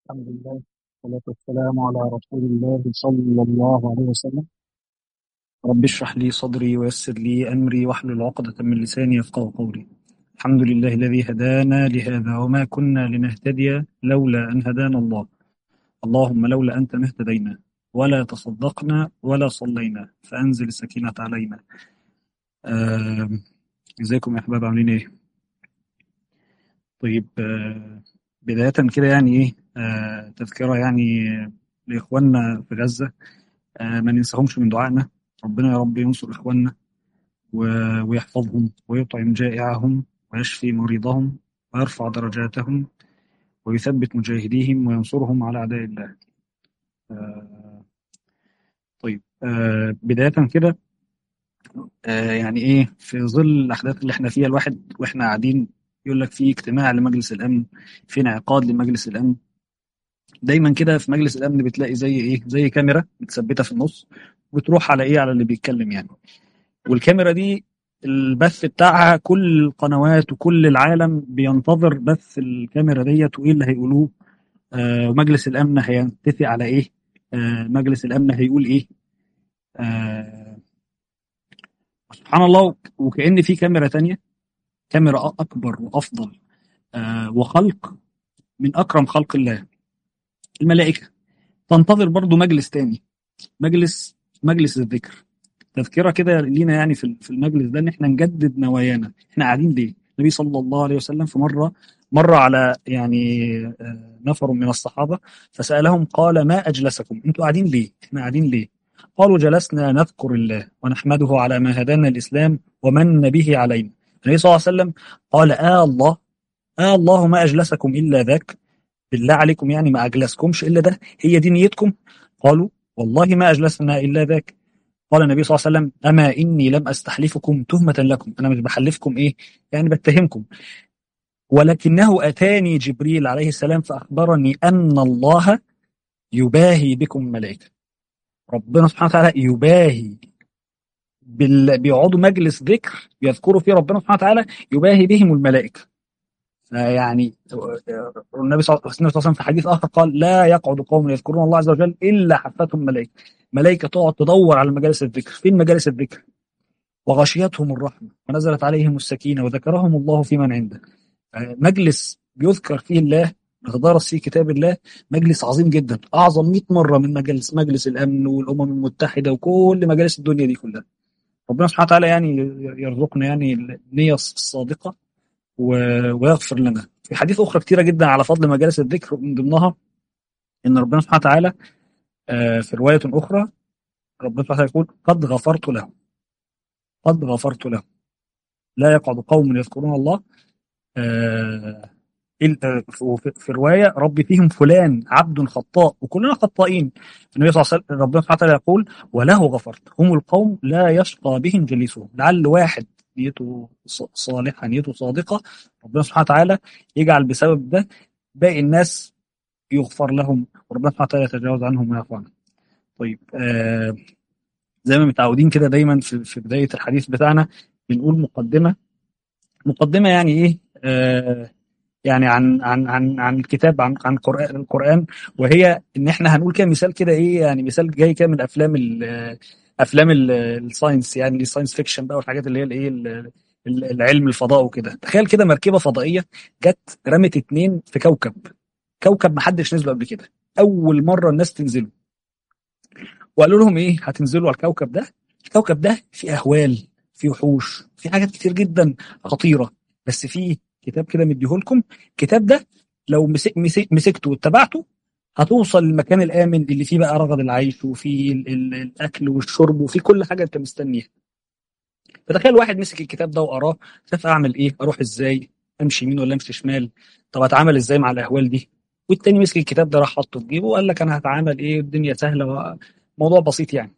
الحمد لله والصلاة والسلام على رسول الله صلى الله عليه وسلم رب اشرح لي صدري ويسر لي أمري واحلل عقدة من لساني يفقه قولي الحمد لله الذي هدانا لهذا وما كنا لنهتدي لولا أن هدانا الله اللهم لولا أنت ما اهتدينا ولا تصدقنا ولا صلينا فأنزل السكينة علينا آم، ازيكم يا أحباب عاملين إيه؟ طيب آه، بداية كده يعني إيه آه، تذكرة يعني لإخواننا في غزة آه، ما ننساهمش من دعائنا ربنا يا رب ينصر إخواننا و- ويحفظهم ويطعم جائعهم ويشفي مريضهم ويرفع درجاتهم ويثبت مجاهديهم وينصرهم على أعداء الله آه، طيب آه، بداية كده آه، يعني إيه في ظل الأحداث اللي إحنا فيها الواحد وإحنا قاعدين يقول لك في اجتماع لمجلس الأمن في انعقاد لمجلس الأمن دايما كده في مجلس الأمن بتلاقي زي إيه زي كاميرا متثبتة في النص وتروح على إيه على اللي بيتكلم يعني والكاميرا دي البث بتاعها كل القنوات وكل العالم بينتظر بث الكاميرا ديت وايه اللي هيقولوه آه ومجلس الامن هيتفق على ايه آه مجلس الامن هيقول ايه آه سبحان الله وك- وكأن في كاميرا تانية كاميرا أ- اكبر وافضل آه وخلق من اكرم خلق الله الملائكه تنتظر برضو مجلس تاني مجلس مجلس الذكر تذكره كده لينا يعني في في المجلس ده ان احنا نجدد نوايانا احنا قاعدين ليه النبي صلى الله عليه وسلم في مره مر على يعني آه، نفر من الصحابه فسالهم قال ما اجلسكم انتوا قاعدين ليه احنا قاعدين ليه قالوا جلسنا نذكر الله ونحمده على ما هدانا الاسلام ومن به علينا النبي صلى الله عليه وسلم قال آه الله آه الله ما اجلسكم الا ذاك بالله عليكم يعني ما اجلسكمش الا ده هي دي نيتكم قالوا والله ما اجلسنا الا ذاك قال النبي صلى الله عليه وسلم أما إني لم أستحلفكم تهمة لكم أنا مش بحلفكم إيه يعني بتهمكم ولكنه أتاني جبريل عليه السلام فأخبرني أن الله يباهي بكم الملائكة ربنا سبحانه وتعالى يباهي بال... بيقعدوا مجلس ذكر يذكروا فيه ربنا سبحانه وتعالى يباهي بهم الملائكة يعني النبي صلى الله عليه وسلم في حديث آخر قال لا يقعد قوم يذكرون الله عز وجل إلا حفتهم ملائكة ملائكة تقعد تدور على مجالس الذكر فين مجالس الذكر وغشيتهم الرحمة ونزلت عليهم السكينة وذكرهم الله في من عنده آه، مجلس بيذكر فيه الله بتدرس فيه كتاب الله مجلس عظيم جدا أعظم 100 مرة من مجلس مجلس الأمن والأمم المتحدة وكل مجالس الدنيا دي كلها ربنا سبحانه وتعالى يعني يرزقنا يعني النية الصادقة و- ويغفر لنا في حديث أخرى كتيرة جدا على فضل مجالس الذكر من ضمنها إن ربنا سبحانه وتعالى آه، في رواية أخرى ربنا سبحانه وتعالى يقول قد غفرت له قد غفرت له لا يقعد قوم يذكرون الله آه، ال- آه، في في روايه ربي فيهم فلان عبد خطاء وكلنا خطائين النبي صلى الله عليه وسلم ربنا سبحانه وتعالى يقول وله غفرت هم القوم لا يشقى بهم جليسهم لعل واحد نيته ص- صالحه نيته صادقه ربنا سبحانه وتعالى يجعل بسبب ده باقي الناس يغفر لهم وربنا سبحانه وتعالى يتجاوز عنهم ويعفو عنهم طيب آه زي ما متعودين كده دايما في, في بدايه الحديث بتاعنا بنقول مقدمه مقدمه يعني ايه آه يعني عن عن عن عن الكتاب عن عن القرآن القرآن وهي ان احنا هنقول كده مثال كده ايه يعني مثال جاي كده من افلام ال افلام ال- الساينس يعني الساينس فيكشن بقى والحاجات اللي هي الايه ال- ال- العلم الفضاء وكده تخيل كده مركبه فضائيه جت رمت اتنين في كوكب كوكب ما حدش نزله قبل كده اول مره الناس تنزله وقالوا لهم ايه هتنزلوا على الكوكب ده الكوكب ده فيه اهوال فيه وحوش فيه حاجات كتير جدا خطيره بس فيه كتاب كده مديهولكم الكتاب ده لو مسك مسك مسكته واتبعته هتوصل للمكان الامن اللي فيه بقى رغد العيش وفيه ال ال الاكل والشرب وفيه كل حاجه انت مستنيها فتخيل واحد مسك الكتاب ده وقراه شاف اعمل ايه اروح ازاي امشي يمين ولا امشي شمال طب اتعامل ازاي مع الاهوال دي والتاني مسك الكتاب ده راح حطه في جيبه وقال لك انا هتعامل ايه الدنيا سهله موضوع بسيط يعني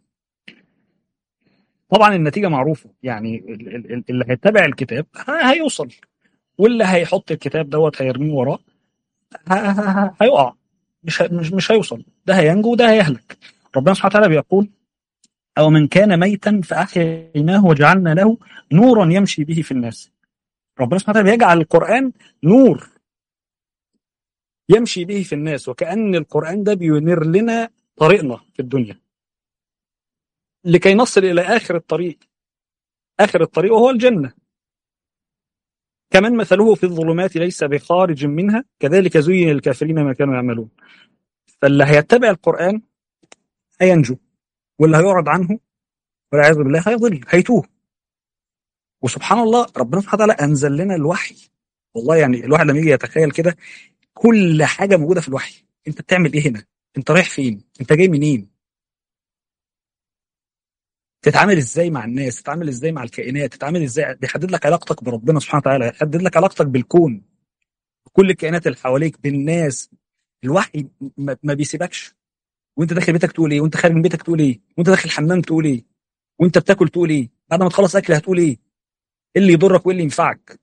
طبعا النتيجه معروفه يعني ال- ال- ال- اللي هيتبع الكتاب ه- هيوصل واللي هيحط الكتاب دوت هيرميه وراه ه- ه- ه- هيقع مش ه- مش مش هيوصل ده هينجو وده هيهلك ربنا سبحانه وتعالى بيقول أو من كان ميتا فأحييناه وجعلنا له نورا يمشي به في الناس ربنا سبحانه وتعالى بيجعل القرآن نور يمشي به في الناس وكأن القرآن ده بينير لنا طريقنا في الدنيا لكي نصل إلى آخر الطريق آخر الطريق وهو الجنة كمن مثله في الظلمات ليس بخارج منها كذلك زين للكافرين ما كانوا يعملون فاللي هيتبع القرآن هينجو واللي هيعرض عنه والعياذ بالله هيضل هيتوه وسبحان الله ربنا سبحانه وتعالى انزل لنا الوحي والله يعني الواحد لما يجي يتخيل كده كل حاجه موجوده في الوحي انت بتعمل ايه هنا انت رايح فين انت جاي منين تتعامل ازاي مع الناس تتعامل ازاي مع الكائنات تتعامل ازاي بيحدد لك علاقتك بربنا سبحانه وتعالى يحدد لك علاقتك بالكون بكل الكائنات اللي حواليك بالناس الوحي ما ما بيسيبكش وانت داخل بيتك تقول ايه وانت خارج من بيتك تقول ايه وانت داخل الحمام تقول ايه وانت بتاكل تقول ايه بعد ما تخلص اكل هتقول ايه ايه اللي يضرك وايه اللي ينفعك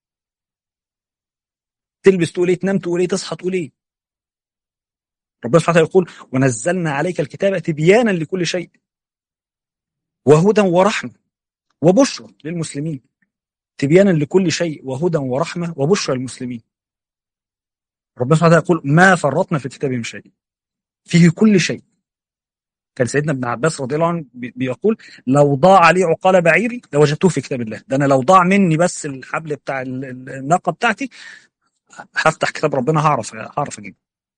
تلبس تقول ايه تنام تقول ايه تصحى تقول ايه ربنا سبحانه وتعالى يقول ونزلنا عليك الكتاب تبيانا لكل شيء وهدى ورحمه وبشرى للمسلمين تبيانا لكل شيء وهدى ورحمه وبشرى للمسلمين ربنا سبحانه وتعالى يقول ما فرطنا في الكتاب من شيء فيه كل شيء كان سيدنا ابن عباس رضي الله عنه بي- بيقول لو ضاع لي عقال بعيري لوجدته في كتاب الله ده انا لو ضاع مني بس الحبل بتاع ال- ال- الناقه بتاعتي هفتح كتاب ربنا هعرف هعرف اجيبه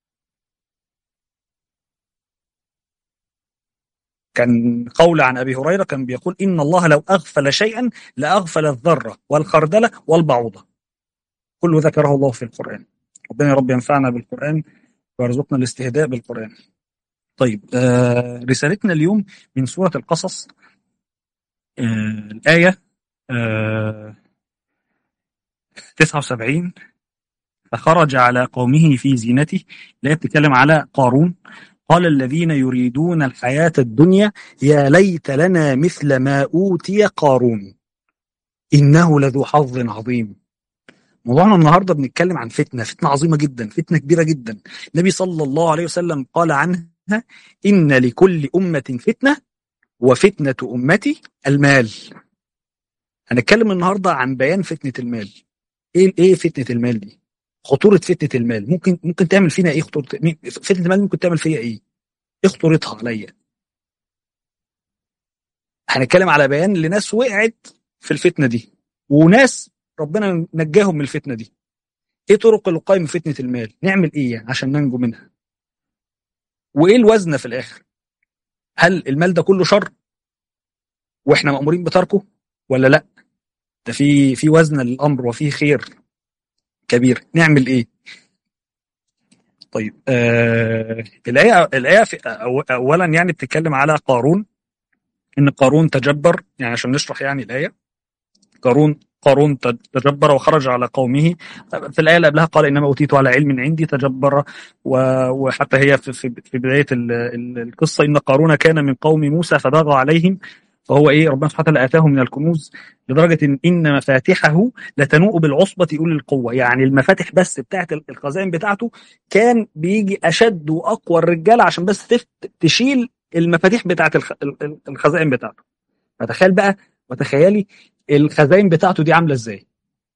كان قول عن ابي هريره كان بيقول ان الله لو اغفل شيئا لاغفل الذره والخردله والبعوضه كل ذكره الله في القران ربنا يا رب ينفعنا بالقران ويرزقنا الاستهداء بالقران طيب آه رسالتنا اليوم من سوره القصص آه الايه آه 79 فخرج على قومه في زينته لا بتتكلم على قارون قال الذين يريدون الحياة الدنيا يا ليت لنا مثل ما أوتي قارون إنه لذو حظ عظيم موضوعنا النهارده بنتكلم عن فتنة فتنة عظيمة جدا فتنة كبيرة جدا النبي صلى الله عليه وسلم قال عنها إن لكل أمة فتنة وفتنة أمتي المال هنتكلم النهارده عن بيان فتنة المال ايه ايه فتنة المال دي خطورة فتنة المال ممكن ممكن تعمل فينا ايه خطورة مين- فتنة المال ممكن تعمل فيا ايه ايه خطورتها عليا هنتكلم على بيان لناس وقعت في الفتنة دي وناس ربنا نجاهم من الفتنة دي ايه طرق الوقاية من فتنة المال نعمل ايه يعني عشان ننجو منها وايه الوزن في الاخر هل المال ده كله شر واحنا مأمورين بتركه ولا لا ده في في وزن للامر وفيه خير كبير نعمل ايه طيب آه الآية الآية في أو أولا يعني بتتكلم على قارون إن قارون تجبر يعني عشان نشرح يعني الآية قارون قارون تجبر وخرج على قومه في الآية اللي قبلها قال إنما أوتيت على علم عندي تجبر و- وحتى هي في, في, في بداية ال- ال- القصة إن قارون كان من قوم موسى فبغى عليهم فهو إيه ربنا سبحانه وتعالى آتاه من الكنوز لدرجة إن, إن مفاتحه لتنوء بالعصبة أولي القوة يعني المفاتح بس بتاعت الخزائن بتاعته كان بيجي اشد واقوى الرجاله عشان بس تفت تشيل المفاتيح بتاعت الخ... ال- ال- الخزائن بتاعته فتخيل بقى وتخيلي الخزائن بتاعته دي عامله ازاي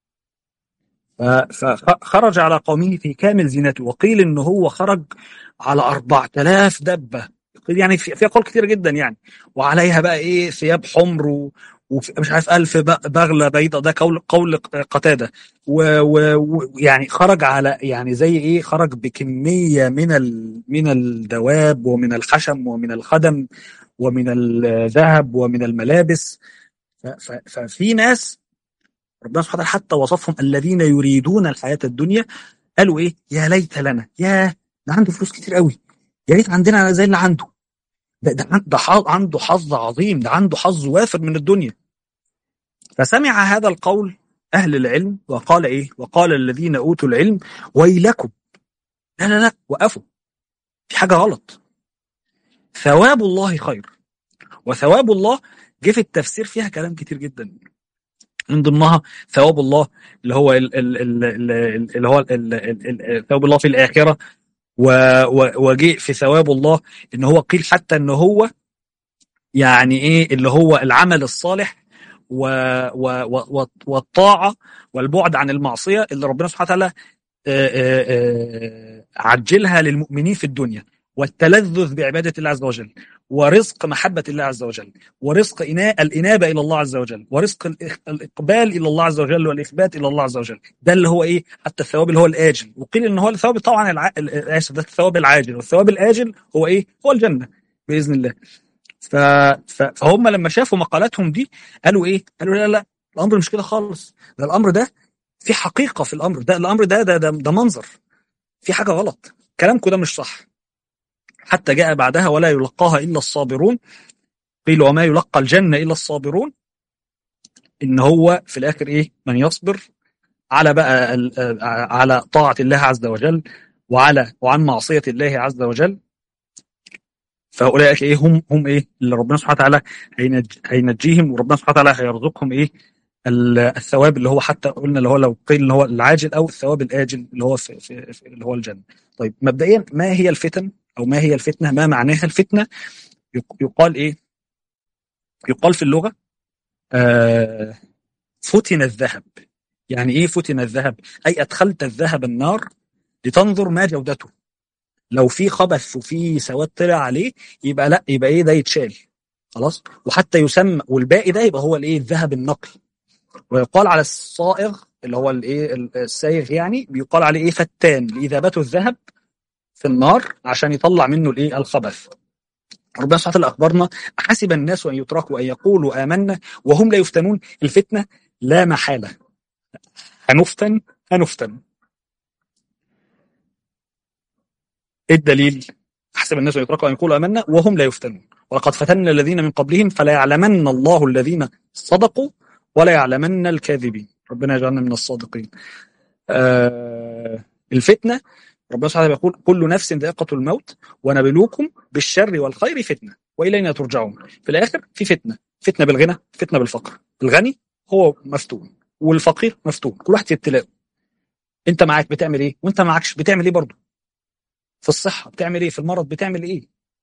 ف- فخرج على قومه في كامل زينته وقيل ان هو خرج على 4000 دبه يعني في في اقوال كتير جدا يعني وعليها بقى ايه ثياب حمر و ومش عارف ألف ب- بغلة بيضة ده قول قول قتادة ويعني خرج على يعني زي ايه خرج بكمية من ال من الدواب ومن الخشم ومن الخدم ومن الذهب ومن الملابس ف- ف- ففي ناس ربنا سبحانه وتعالى حتى وصفهم الذين يريدون الحياة الدنيا قالوا ايه يا ليت لنا يا ده عنده فلوس كتير قوي يا ريت عندنا زي اللي عنده ده ده, عن- ده ح- عنده حظ عظيم ده عنده حظ وافر من الدنيا فسمع هذا القول أهل العلم وقال إيه وقال الذين أوتوا العلم ويلكم لا لا لا وقفوا في حاجة غلط ثواب الله خير وثواب الله جه في التفسير فيها كلام كتير جدا من ضمنها ثواب الله اللي هو ال- ال- ال- ال- اللي هو ال- ال- ال- ثواب الله في الآخرة و- و- وجه في ثواب الله ان هو قيل حتى ان هو يعني ايه اللي هو العمل الصالح و و و والطاعه والبعد عن المعصيه اللي ربنا سبحانه وتعالى آه، آه، آه، عجلها للمؤمنين في الدنيا والتلذذ بعبادة الله عز وجل ورزق محبة الله عز وجل ورزق إناء الإنابة إلى الله عز وجل ورزق الإخ- الإقبال إلى الله عز وجل والإخبات إلى الله عز وجل ده اللي هو إيه حتى الثواب اللي هو الآجل وقيل إن هو الثواب طبعا الع... ال- آسف ده الثواب العاجل والثواب الآجل هو إيه هو الجنة بإذن الله ف... ف... فهم لما شافوا مقالاتهم دي قالوا إيه قالوا لا لا الأمر مش كده خالص ده الأمر ده في حقيقة في الأمر ده الأمر ده ده ده, ده منظر في حاجة غلط كلامكم ده مش صح حتى جاء بعدها ولا يلقاها إلا الصابرون قيل وما يلقى الجنة إلا الصابرون إن هو في الآخر إيه من يصبر على بقى ال- آه، على طاعة الله عز وجل وعلى وعن معصية الله عز وجل فأولئك إيه هم هم إيه اللي ربنا سبحانه وتعالى هينج هينجيهم وربنا سبحانه وتعالى هيرزقهم إيه ال- الثواب اللي هو حتى قلنا اللي هو لو قيل اللي هو العاجل أو الثواب الآجل اللي هو في, في, في اللي هو الجنة طيب مبدئيا ما هي الفتن أو ما هي الفتنة ما معناها الفتنة يق- يقال إيه يقال في اللغة آه فتن الذهب يعني ايه فتن الذهب اي ادخلت الذهب النار لتنظر ما جودته لو في خبث وفي سواد طلع عليه يبقى لا يبقى ايه ده يتشال خلاص وحتى يسمى والباقي ده يبقى هو الايه الذهب النقي ويقال على الصائغ اللي هو الايه السايغ يعني بيقال عليه ايه فتان لاذابته الذهب في النار عشان يطلع منه الايه الخبث ربنا سبحانه وتعالى اخبرنا حسب الناس ان يتركوا ان يقولوا امنا وهم لا يفتنون الفتنه لا محاله هنفتن هنفتن ايه الدليل؟ حسب الناس ان يتركوا ان يقولوا امنا وهم لا يفتنون ولقد فتنا الذين من قبلهم فلا يعلمن الله الذين صدقوا ولا يعلمن الكاذبين ربنا يجعلنا من الصادقين آه الفتنه ربنا سبحانه وتعالى يقول كل نفس ذائقه الموت ونبلوكم بالشر والخير فتنه والينا ترجعون في الاخر في فتنه فتنه بالغنى فتنه بالفقر الغني هو مفتون والفقير مفتون كل واحد في ابتلاء انت معاك بتعمل ايه وانت معكش بتعمل ايه برضه في الصحه بتعمل ايه في المرض بتعمل ايه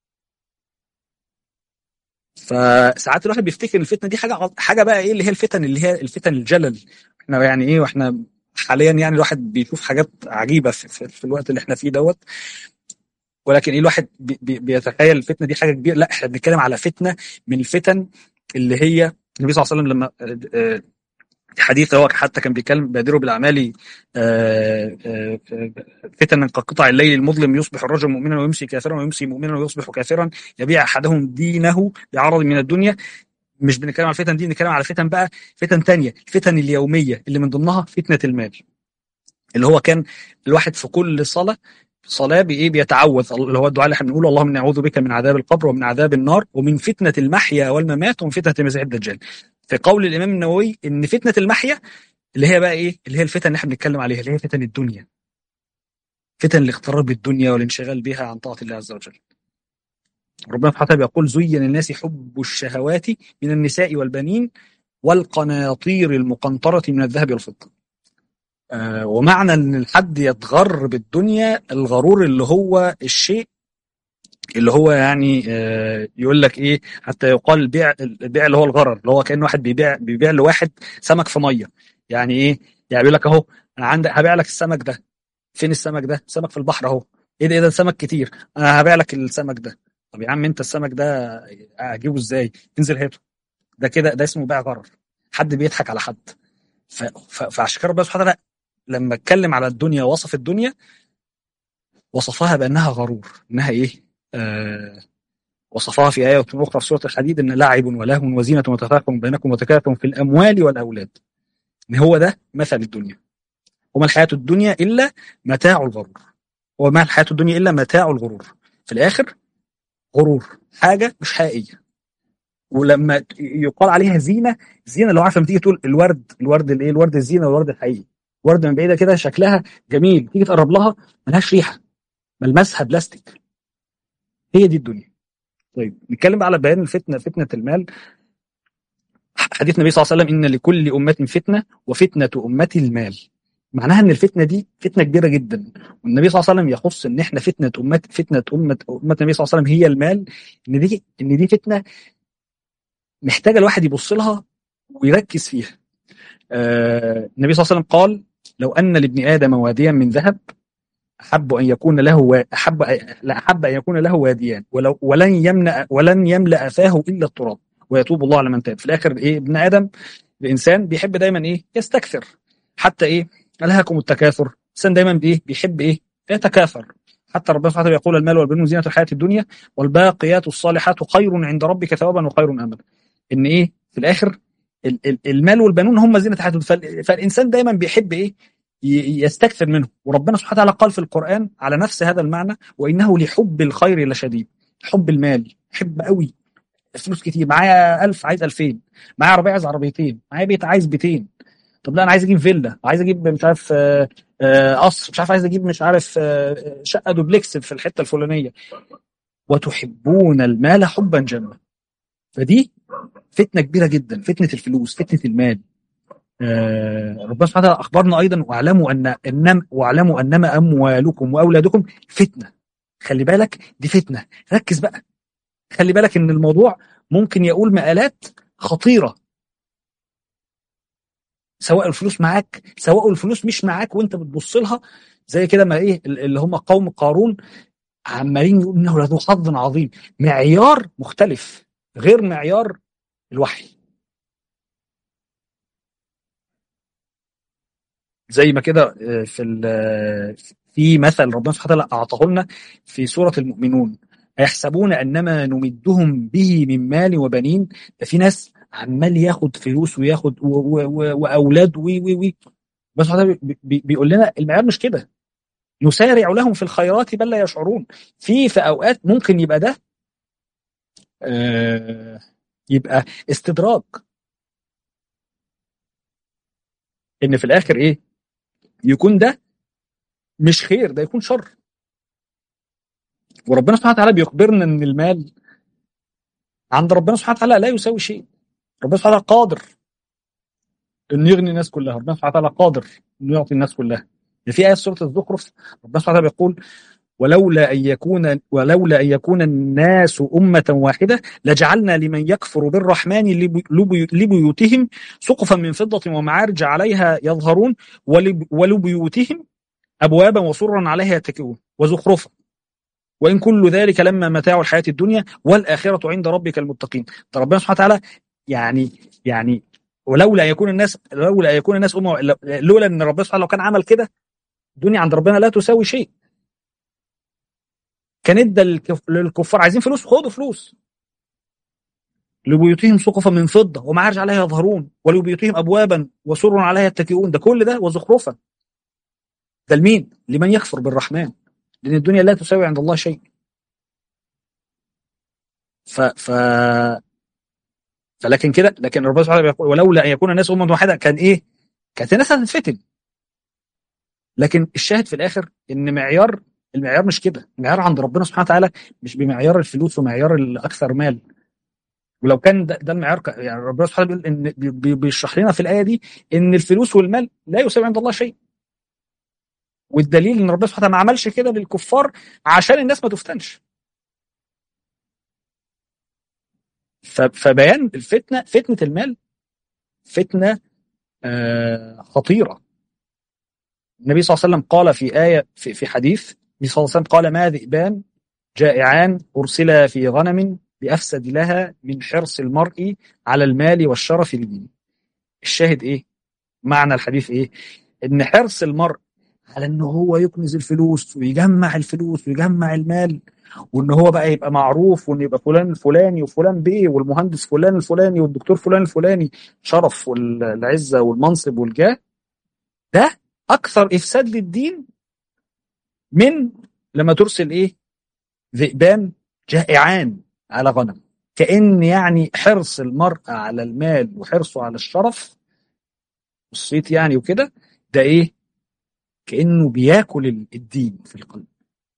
فساعات الواحد بيفتكر الفتنه دي حاجه غلط- حاجه بقى ايه اللي هي الفتن اللي هي الفتن الجلل احنا يعني ايه واحنا حاليا يعني الواحد بيشوف حاجات عجيبه في, في, في الوقت اللي احنا فيه دوت ولكن ايه الواحد بي بي بيتخيل الفتنه دي حاجه كبيره لا احنا بنتكلم على فتنه من الفتن اللي هي النبي صلى الله عليه وسلم لما آه، آه، حديث هو حتى كان بيتكلم بادروا بالاعمال آه، آه، آه، فتنا كقطع الليل المظلم يصبح الرجل مؤمنا ويمسي كافرا ويمسي مؤمنا ويصبح كافرا يبيع احدهم دينه بعرض من الدنيا مش بنتكلم على الفتن دي بنتكلم على فتن بقى فتن تانية الفتن اليوميه اللي من ضمنها فتنه المال اللي هو كان الواحد في كل صلاه صلاه بايه بيتعوذ اللي هو الدعاء اللي احنا بنقوله اللهم اني اعوذ بك من عذاب القبر ومن عذاب النار ومن فتنه المحيا والممات ومن فتنه المسيح الدجال في قول الامام النووي ان فتنه المحيا اللي هي بقى ايه اللي هي الفتن اللي احنا بنتكلم عليها اللي هي فتن الدنيا فتن الاغترار بالدنيا والانشغال بها عن طاعه الله عز وجل ربنا سبحانه وتعالى يقول زين للناس حب الشهوات من النساء والبنين والقناطير المقنطرة من الذهب والفضة آه ومعنى ان الحد يتغر بالدنيا الغرور اللي هو الشيء اللي هو يعني آه يقول لك ايه حتى يقال البيع البيع اللي هو الغرر اللي هو كان واحد بيبيع بيبيع لواحد سمك في ميه يعني ايه يعني بيقول لك اهو انا عندك هبيع لك السمك ده فين السمك ده سمك في البحر اهو ايه ده ايه ده سمك كتير انا هبيع لك السمك ده طب يا عم انت السمك ده اجيبه ازاي انزل هاته ده كده ده اسمه بيع غرر حد بيضحك على حد ف- ف- فعشان كده ربنا سبحانه وتعالى لما اتكلم على الدنيا وصف الدنيا وصفها بانها غرور انها ايه آه وصفها في آية أخرى في سورة الحديد إن لعب ولهو وزينة وتفاخر بينكم وتكاثر في الأموال والأولاد إن هو ده مثل الدنيا وما الحياة الدنيا إلا متاع الغرور وما الحياة الدنيا إلا متاع الغرور في الآخر غرور حاجة مش حقيقية ولما يقال عليها زينة زينة لو عارف لما تيجي تقول الورد الورد الايه الورد الزينة والورد الحقيقي ورد من بعيدة كده شكلها جميل تيجي تقرب لها ملهاش ريحة ملمسها بلاستيك هي دي الدنيا طيب نتكلم بقى على بيان الفتنة فتنة المال حديث النبي صلى الله عليه وسلم ان لكل امه فتنه وفتنه امتي المال معناها ان الفتنه دي فتنه كبيره جدا والنبي صلى الله عليه وسلم يخص ان احنا فتنه امه فتنه امه امه النبي صلى الله عليه وسلم هي المال ان دي ان دي فتنه محتاجه الواحد يبص لها ويركز فيها آه النبي صلى الله عليه وسلم قال لو ان لابن ادم واديا من ذهب احب ان يكون له و... احب لا احب ان يكون له واديان ولو ولن يمنع ولن يملا فاه الا التراب ويتوب الله على من تاب في الاخر ايه ابن ادم الانسان بيحب دايما ايه يستكثر حتى ايه الهاكم التكاثر الانسان دايما بايه بيحب ايه يتكاثر حتى ربنا سبحانه وتعالى يقول المال والبنون زينه الحياه الدنيا والباقيات الصالحات خير عند ربك ثوابا وخير املا ان ايه في الاخر ال- ال- المال والبنون هم زينه الحياه الدنيا فال- فالانسان دايما بيحب ايه ي- يستكثر منه وربنا سبحانه وتعالى قال في القرآن على نفس هذا المعنى وإنه لحب الخير لشديد حب المال حب قوي فلوس كتير معايا ألف عايز ألفين معايا عربية عايز عربيتين معايا بيت عايز بيتين طب لا أنا عايز أجيب فيلا عايز أجيب مش عارف آه، آه، قصر مش عارف عايز أجيب مش عارف آه، شقة دوبلكس في الحتة الفلانية وتحبون المال حبا جما فدي فتنة كبيرة جدا فتنة الفلوس فتنة المال آه، ربنا سبحانه وتعالى اخبرنا ايضا واعلموا ان انما واعلموا انما اموالكم واولادكم فتنه خلي بالك دي فتنه ركز بقى خلي بالك ان الموضوع ممكن يقول مقالات خطيره سواء الفلوس معاك سواء الفلوس مش معاك وانت بتبص لها زي كده ما ايه اللي هم قوم قارون عمالين يقولوا انه لذو حظ عظيم معيار مختلف غير معيار الوحي زي ما كده آه، في ال- في مثل ربنا سبحانه وتعالى اعطاه لنا في سوره المؤمنون أيحسبون أنما نمدهم به من مال وبنين ده في ناس عمال ياخد فلوس وياخد و- و- و- وأولاد وي وي وي بس هذا بي- بي- بيقول لنا المعيار مش كده نسارع لهم في الخيرات بل لا يشعرون في في أوقات ممكن يبقى ده آه، يبقى استدراج إن في الآخر إيه يكون ده مش خير ده يكون شر وربنا سبحانه وتعالى بيخبرنا ان المال عند ربنا سبحانه وتعالى لا يساوي شيء ربنا سبحانه وتعالى قادر انه يغني الناس كلها ربنا سبحانه وتعالى قادر انه يعطي الناس كلها في آية في سورة الزخرف ربنا سبحانه وتعالى بيقول ولولا أن يكون ولولا أن يكون الناس أمة واحدة لجعلنا لمن يكفر بالرحمن لبي- لبي- لبيوتهم سقفا من فضة ومعارج عليها يظهرون ولب- ولبيوتهم أبوابا وسرا عليها يتكئون وزخرفا وإن كل ذلك لما متاع الحياة الدنيا والآخرة عند ربك المتقين ده ربنا سبحانه وتعالى يعني يعني ولولا يكون الناس لولا يكون الناس أمة لولا أن ربنا سبحانه لو كان عمل كده الدنيا عند ربنا لا تساوي شيء كان ادى للكف- للكفار عايزين فلوس خدوا فلوس لبيوتهم سقفا من فضة ومعارج عليها يظهرون ولبيوتهم أبوابا وسر عليها يتكئون ده كل ده وزخرفا ده لمين؟ لمن يكفر بالرحمن لأن الدنيا لا تساوي عند الله شيء ف ف فلكن كده لكن ربنا سبحانه وتعالى بيقول ولولا ان يكون الناس امه واحده كان ايه؟ كانت الناس هتتفتن لكن الشاهد في الاخر ان معيار المعيار مش كده المعيار عند ربنا سبحانه وتعالى مش بمعيار الفلوس ومعيار الاكثر مال ولو كان ده, ده المعيار ك- يعني ربنا سبحانه وتعالى بيقول ان بي- بي- بيشرح لنا في الايه دي ان الفلوس والمال لا يساوي عند الله شيء والدليل ان ربنا سبحانه وتعالى ما عملش كده للكفار عشان الناس ما تفتنش ف- فبيان الفتنه فتنه المال فتنه آه، خطيره النبي صلى الله عليه وسلم قال في آية في, في حديث النبي صلى الله عليه وسلم قال ما ذئبان جائعان أرسلا في غنم بأفسد لها من حرص المرء على المال والشرف لدينه الشاهد إيه؟ معنى الحديث إيه؟ إن حرص المرء على إن هو يكنز الفلوس ويجمع الفلوس ويجمع المال وإن هو بقى يبقى معروف وإن يبقى فلان الفلاني وفلان بيه والمهندس فلان الفلاني والدكتور فلان الفلاني شرف والعزة والمنصب والجاه ده أكثر إفساد للدين من لما ترسل ايه ذئبان جائعان على غنم كأن يعني حرص المرء على المال وحرصه على الشرف الصيت يعني وكده ده ايه كأنه بياكل ال- الدين في القلب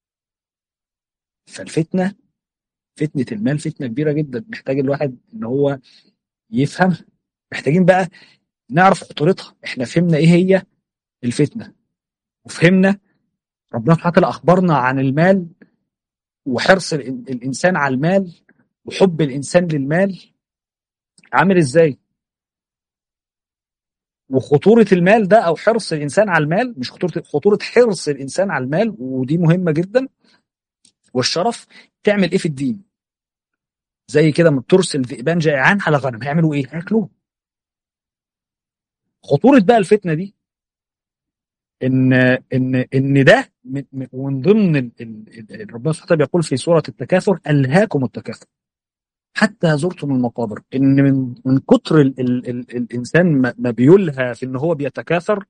فالفتنة فتنة المال فتنة كبيرة جدا محتاج الواحد ان هو يفهم محتاجين بقى نعرف خطورتها احنا فهمنا ايه هي الفتنة وفهمنا ربنا سبحانه وتعالى اخبرنا عن المال وحرص الإن- الانسان على المال وحب الانسان للمال عامل ازاي وخطوره المال ده او حرص الانسان على المال مش خطوره خطوره حرص الانسان على المال ودي مهمه جدا والشرف تعمل ايه في الدين زي كده ما بترسل ذئبان جائعان على غنم هيعملوا ايه؟ هياكلوه خطوره بقى الفتنه دي ان ان ان ده من من ضمن ال- ال- ال- ربنا سبحانه وتعالى بيقول في سوره التكاثر الهاكم التكاثر حتى زرتم المقابر ان من من كتر ال ال ال الانسان ما ما بيلهى في ان هو بيتكاثر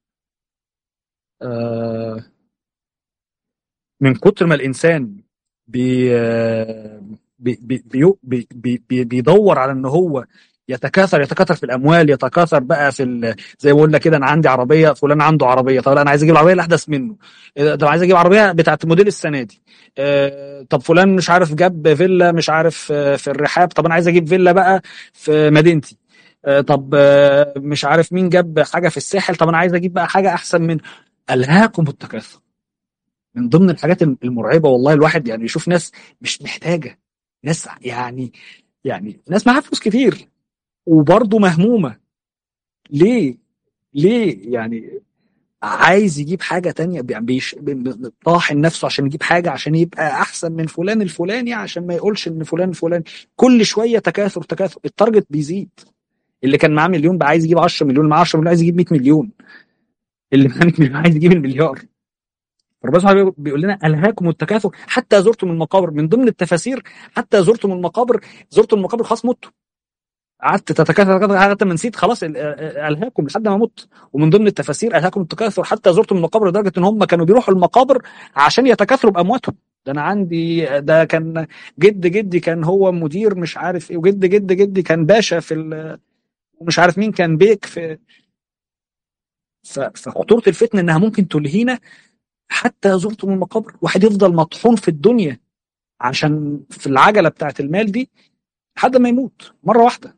آه من كتر ما الانسان بي آه، بي بي بي بي بي بي بيدور على ان هو يتكاثر يتكاثر في الاموال يتكاثر بقى في ال- زي ما قلنا كده انا عندي عربيه فلان عنده عربيه طب لا انا عايز اجيب العربيه الاحدث منه إيه، طب عايز اجيب عربيه بتاعت موديل السنه دي آه، طب فلان مش عارف جاب فيلا مش عارف آه، في الرحاب طب انا عايز اجيب فيلا بقى في مدينتي آه، طب آه، مش عارف مين جاب حاجه في الساحل طب انا عايز اجيب بقى حاجه احسن من الهاكم التكاثر من ضمن الحاجات المرعبه والله الواحد يعني يشوف ناس مش محتاجه ناس يعني يعني ناس معاها فلوس كتير وبرضه مهمومه ليه؟ ليه يعني عايز يجيب حاجه تانية بي- بيش بي- طاحن نفسه عشان يجيب حاجه عشان يبقى احسن من فلان الفلاني عشان ما يقولش ان فلان الفلاني كل شويه تكاثر تكاثر التارجت بيزيد اللي كان معاه مليون بقى عايز يجيب 10 مليون اللي معاه 10 مليون عايز يجيب 100 مليون اللي معاه 100 مليون عايز يجيب المليار ربنا سبحانه وتعالى بيقول لنا الهاكم التكاثر حتى زرتم المقابر من ضمن التفاسير حتى زرتم المقابر زرتم المقابر خلاص متوا قعدت تتكاثر تتكاثر لغايه ما نسيت خلاص ال- الهاكم لحد ما مت ومن ضمن التفاسير الهاكم التكاثر حتى زرتم المقابر لدرجه ان هم كانوا بيروحوا المقابر عشان يتكاثروا بامواتهم ده انا عندي ده كان جد جدي كان هو مدير مش عارف ايه وجد جد جدي كان باشا في ال- ومش عارف مين كان بيك في ف- فخطوره الفتنه انها ممكن تلهينا حتى زرتم المقابر واحد يفضل مطحون في الدنيا عشان في العجله بتاعت المال دي لحد ما يموت مره واحده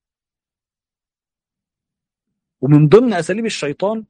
ومن ضمن اساليب الشيطان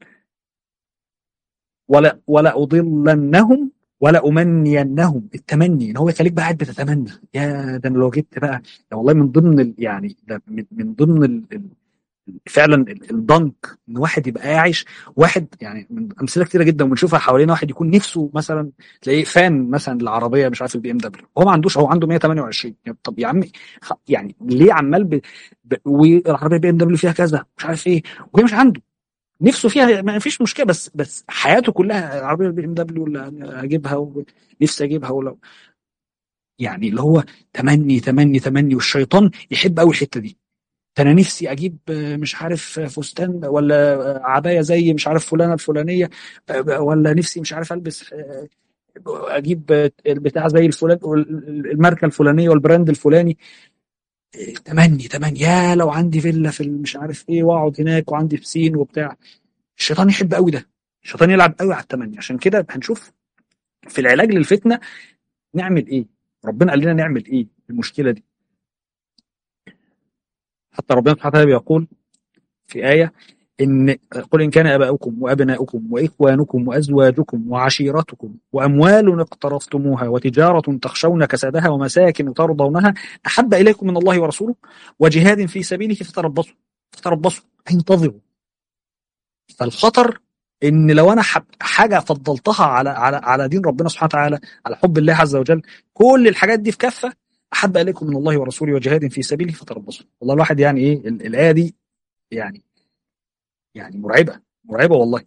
ولا ولا اضلنهم ولا امنينهم التمني ان هو يخليك بقى قاعد بتتمنى يا ده انا لو جبت بقى ده والله من ضمن ال يعني ده من, من ضمن ال ال فعلا ال- الضنك ان واحد يبقى عايش واحد يعني من امثله كتيره جدا وبنشوفها حوالينا واحد يكون نفسه مثلا تلاقيه فان مثلا العربيه مش عارف البي ام دبليو هو ما عندوش هو عنده 128 طب يا عمي خ- يعني ليه عمال ب... ب... والعربيه بي ام دبليو فيها كذا مش عارف ايه وهي مش عنده نفسه فيها ما فيش مشكله بس بس حياته كلها العربيه البي ام دبليو اللي اجيبها ونفسي اجيبها ولو يعني اللي هو تمني تمني تمني والشيطان يحب قوي الحته دي ده انا نفسي اجيب آه، مش عارف آه، فستان ولا آه، عبايه زي مش عارف فلانه الفلانيه آه، ولا نفسي مش عارف البس آه، اجيب آه، البتاع زي الفلان الماركه الفلانيه والبراند الفلاني آه، تمني تمني يا لو عندي فيلا في مش عارف ايه واقعد هناك وعندي بسين وبتاع الشيطان يحب قوي ده الشيطان يلعب قوي على التمني عشان كده هنشوف في العلاج للفتنه نعمل ايه ربنا قال لنا نعمل ايه في المشكله دي حتى ربنا سبحانه وتعالى بيقول في آية إن قل إن كان آباؤكم وأبناؤكم وإخوانكم وأزواجكم وعشيرتكم وأموال اقترفتموها وتجارة تخشون كسادها ومساكن ترضونها أحب إليكم من الله ورسوله وجهاد في سبيله فتربصوا فتربصوا انتظروا فالخطر إن لو أنا حب حاجة فضلتها على على على دين ربنا سبحانه وتعالى على حب الله عز وجل كل الحاجات دي في كفة أحب إليكم من الله ورسوله وجهاد في سبيله فتربصوا والله الواحد يعني إيه ال- الآية دي يعني يعني مرعبه مرعبه والله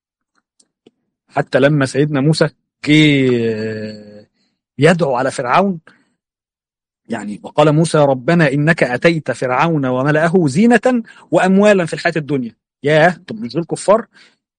حتى لما سيدنا موسى جه يدعو على فرعون يعني وقال موسى ربنا انك اتيت فرعون وملأه زينه واموالا في الحياه الدنيا ياه طب مش دول كفار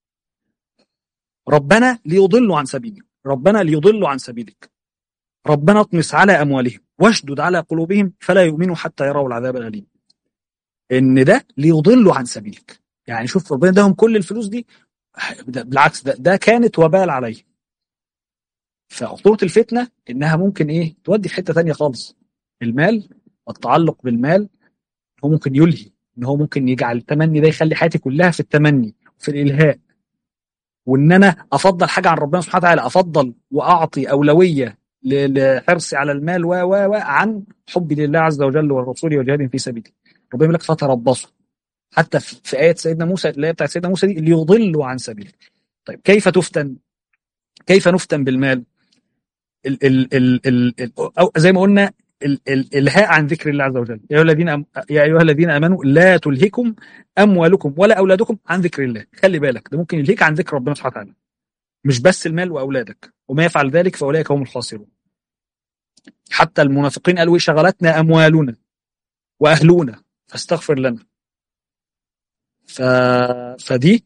ربنا ليضلوا عن سبيلك ربنا ليضلوا عن سبيلك ربنا اطمس على اموالهم واشدد على قلوبهم فلا يؤمنوا حتى يروا العذاب الاليم ان ده ليضلوا عن سبيلك يعني شوف ربنا اداهم كل الفلوس دي ده بالعكس ده, ده كانت وبال عليه فخطوره الفتنه انها ممكن ايه تودي في حته ثانيه خالص المال والتعلق بالمال هو ممكن يلهي ان هو ممكن يجعل التمني ده يخلي حياتي كلها في التمني في الالهاء وان انا افضل حاجه عن ربنا سبحانه وتعالى افضل واعطي اولويه ل- لحرصي على المال و و و عن حبي لله عز وجل ورسوله وجهاد في سبيله ربنا يقول لك فتربصوا حتى في في آية سيدنا موسى الآية بتاعت سيدنا موسى دي ليضلوا عن سبيله طيب كيف تفتن كيف نفتن بالمال ال ال ال ال ال أو زي ما قلنا ال ال الهاء عن ذكر الله عز وجل يا أيها الذين أم يا أيها الذين آمنوا لا تلهكم أموالكم ولا أولادكم عن ذكر الله خلي بالك ده ممكن يلهيك عن ذكر ربنا سبحانه وتعالى مش بس المال وأولادك وما يفعل ذلك فأولئك هم الخاسرون حتى المنافقين قالوا إيه شغلتنا أموالنا وأهلنا فاستغفر لنا ف... فدي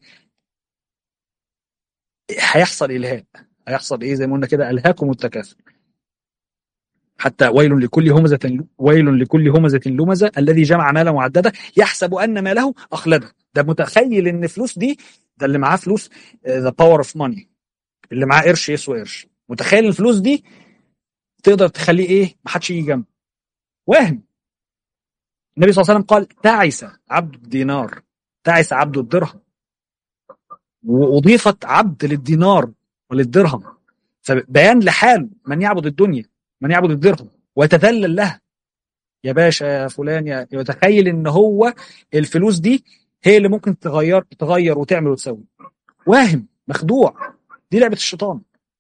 هيحصل إلهاء هيحصل إيه زي ما قلنا كده ألهاكم التكاثر حتى ويل لكل همزة ويل لكل همزة لمزة الذي جمع مالا معددا يحسب أن ماله أخلده ده متخيل إن فلوس دي ده اللي معاه فلوس ذا باور اوف ماني اللي معاه قرش يسوى قرش متخيل الفلوس دي تقدر تخليه ايه ما حدش يجي جنبه واهم النبي صلى الله عليه وسلم قال تعس عبد الدينار تعس عبد الدرهم واضيفت عبد للدينار وللدرهم فبيان لحال من يعبد الدنيا من يعبد الدرهم ويتذلل لها يا باشا يا فلان يا يتخيل ان هو الفلوس دي هي اللي ممكن تغير تغير وتعمل وتسوي واهم مخدوع دي لعبه الشيطان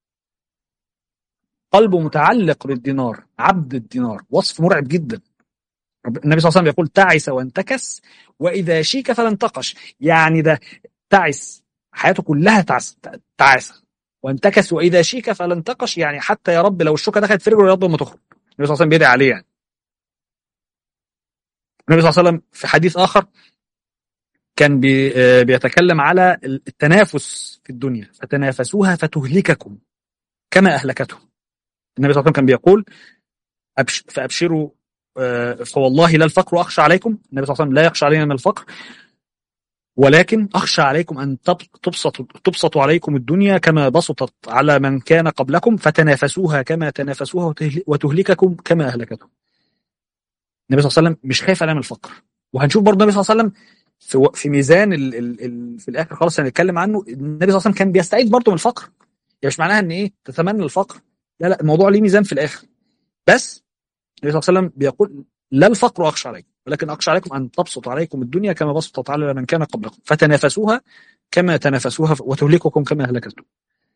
قلبه متعلق بالدينار عبد الدينار وصف مرعب جدا النبي صلى الله عليه وسلم يقول تعس وانتكس واذا شيك فلا انتقش يعني ده تعس حياته كلها تعس تعاسه وانتكس واذا شيك فلا انتقش يعني حتى يا رب لو الشوكه دخلت في رجله يا رب ما تخرج النبي صلى الله عليه وسلم بيدعي عليه يعني النبي صلى الله عليه وسلم في حديث اخر كان بي بيتكلم على التنافس في الدنيا فتنافسوها فتهلككم كما اهلكتهم النبي صلى الله عليه وسلم كان بيقول أبش فابشروا فوالله لا الفقر اخشى عليكم النبي صلى الله عليه وسلم لا يخشى علينا من الفقر ولكن اخشى عليكم ان تبسط تبسط عليكم الدنيا كما بسطت على من كان قبلكم فتنافسوها كما تنافسوها وتهلككم كما اهلكتهم. النبي صلى الله عليه وسلم مش خايف علينا من الفقر وهنشوف برضه النبي صلى الله عليه وسلم في في ميزان ال ال ال في الاخر خالص هنتكلم عنه النبي صلى الله عليه وسلم كان بيستعيذ برضه من الفقر يعني مش معناها ان ايه تتمنى الفقر لا لا الموضوع ليه ميزان في الاخر بس النبي صلى الله عليه وسلم بيقول لا الفقر اخشى عليكم ولكن اخشى عليكم ان تبسط عليكم الدنيا كما بسطت على من كان قبلكم فتنافسوها كما تنافسوها وتهلككم كما اهلكتكم.